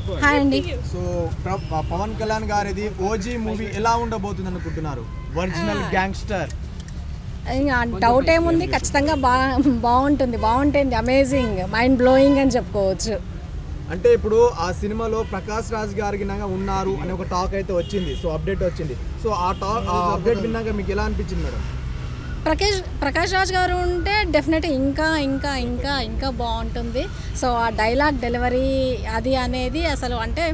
hi అండి so ప్ర- ప- పవన్ కళ్యాణ్ గారిది ఓజీ మూవీ ఎలా ఉండబోతుంది అనుకుంటున్నారు ఒరిజినల్ గ్యాంగ్స్టర్ ఇంకా డౌట్ ఏముంది ఖచ్చితంగా బా బాగుంటుంది బాగుంటుంది అమేజింగ్ మైండ్ బ్లోయింగ్ అని చెప్పుకోవచ్చు అంటే ఇప్పుడు ఆ సినిమాలో ప్రకాష్ రాజ్ గారి గినంగా ఉన్నారు అనే ఒక టాక్ అయితే వచ్చింది సో అప్డేట్ వచ్చింది సో ఆ టాక్ ఆ అప్డేట్ విన్నాక మీకు ఎలా అనిపించింది మేడం ప్రకాష్ ప్రకాష్ రాజ్ గారు ఉంటే డెఫినెట్ ఇంకా ఇంకా ఇంకా ఇంకా బాగుంటుంది సో ఆ డైలాగ్ డెలివరీ అది అనేది అసలు అంటే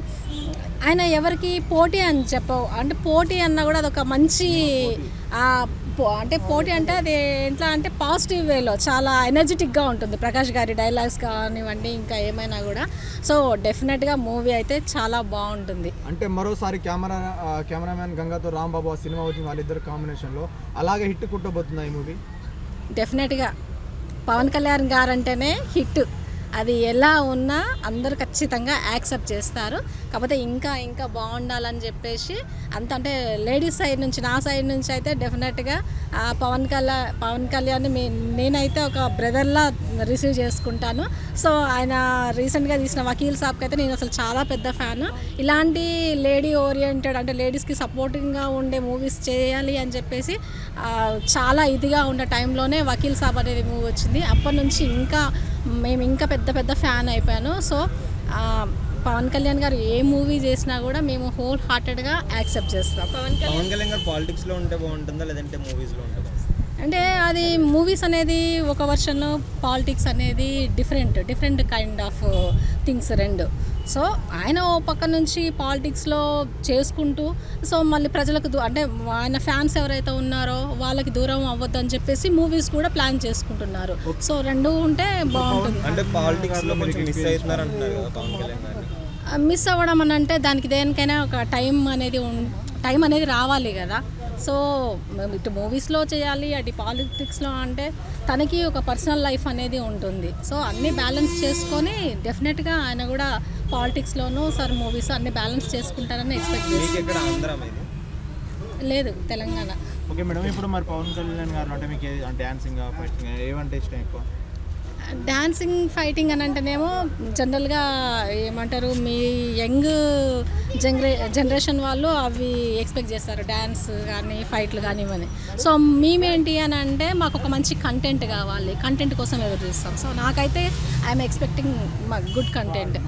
ఆయన ఎవరికి పోటీ అని చెప్ప అంటే పోటీ అన్న కూడా అదొక మంచి ఆ, పో- అంటే పోటీ అంటే అది ఎట్లా అంటే పాజిటివ్ వేలో చాలా ఎనర్జెటిక్గా ఉంటుంది ప్రకాష్ గారి డైలాగ్స్ కానివ్వండి ఇంకా ఏమైనా కూడా సో డెఫినెట్గా మూవీ అయితే చాలా బాగుంటుంది అంటే మరోసారి కెమెరా ఆ, కెమెరామ్యాన్ గంగాతో రాంబాబు ఆ సినిమా వచ్చింది వాళ్ళిద్దరు కాంబినేషన్లో అలాగే హిట్ కుట్టబోతుందా ఈ మూవీ డెఫినెట్గా పవన్ కళ్యాణ్ గారు అంటేనే హిట్ అది ఎలా ఉన్నా అందరూ ఖచ్చితంగా యాక్సెప్ట్ చేస్తారు కాకపోతే ఇంకా ఇంకా బాగుండాలని చెప్పేసి అంత అంటే లేడీస్ సైడ్ నుంచి నా సైడ్ నుంచి అయితే డెఫినెట్గా ఆ పవన్ కళ్యాణ్ పవన్ కళ్యాణ్ మీ నేనైతే ఒక బ్రదర్లా రిసీవ్ చేసుకుంటాను సో ఆయన రీసెంట్గా తీసిన వకీల్ సాబ్కి అయితే నేను అసలు చాలా పెద్ద ఫ్యాన్ ఇలాంటి లేడీ ఓరియంటెడ్ అంటే లేడీస్కి సపోర్టింగ్గా ఉండే మూవీస్ చేయాలి అని చెప్పేసి ఆ, చాలా ఇదిగా ఉన్న టైంలోనే వకీల్ సాబ్ అనేది మూవీ వచ్చింది అప్పటి నుంచి ఇంకా మేము ఇంకా పెద్ద పెద్ద ఫ్యాన్ అయిపోయాను సో ఆ, పవన్ కళ్యాణ్ గారు ఏ మూవీ చేసినా కూడా మేము హోల్ హార్టెడ్గా యాక్సెప్ట్ చేస్తాం పవన్ పవన్ కళ్యాణ్ గారు పాలిటిక్స్ లో ఉంటే బాగుంటుందా లేదంటే మూవీస్ లో ఉంటే బాగుంటుందా అంటే అది మూవీస్ అనేది ఒక వర్షన్ పాలిటిక్స్ అనేది different different kind of things రెండు సో ఆయన ఓ పక్క నుంచి పాలిటిక్స్లో చేసుకుంటూ సో మళ్ళీ ప్రజలకు దూ- అంటే ఆయన ఫ్యాన్స్ ఎవరైతే ఉన్నారో వాళ్ళకి దూరం అవ్వద్దని చెప్పేసి మూవీస్ కూడా ప్లాన్ చేసుకుంటున్నారు సో రెండు ఉంటే బాగుంటుంది అంటే పాలిటిక్స్ లో కొంచెం మిస్ అవుతున్నారు అంటున్నారు కదా పవన్ కళ్యాణ్ గారిని మిస్ అవ్వడం అని అంటే దానికి దేనికైనా ఒక టైం అనేది ఉన్- టైం అనేది రావాలి కదా సో మేము ఇటు మూవీస్లో చేయాలి అటు పాలిటిక్స్లో అంటే తనకి ఒక పర్సనల్ లైఫ్ అనేది ఉంటుంది సో అన్నీ బ్యాలెన్స్ చేసుకొని డెఫినెట్గా ఆయన కూడా పాలిటిక్స్లోనూ సార్ మూవీస్ అన్ని బ్యాలెన్స్ చేసుకుంటారని ఎక్స్పెక్ట్ మీకు చేస్తాను ఎక్కడ ఆంధ్ర మీది లేదు తెలంగాణ ఓకే మేడం ఇప్పుడు మరి పవన్ కళ్యాణ్ గారు అంటే మీకు డాన్సింగ్ ఫస్టింగ్ ఏమంటే ఇష్టం ఎక్కువ డాన్సింగ్ ఫైటింగ్ అని అంటేనేమో జనరల్గా ఏమంటారు మీ యంగ్ జనరే జనరేషన్ వాళ్ళు అవి ఎక్స్పెక్ట్ చేస్తారు డ్యాన్స్ కానీ ఫైట్లు కానీ ఇవన్నీ సో మేమేంటి అని అంటే మాకు ఒక మంచి కంటెంట్ కావాలి కంటెంట్ కోసం ఎదురు చూస్తాం సో నాకైతే ఐఎమ్ ఎక్స్పెక్టింగ్ గుడ్ కంటెంట్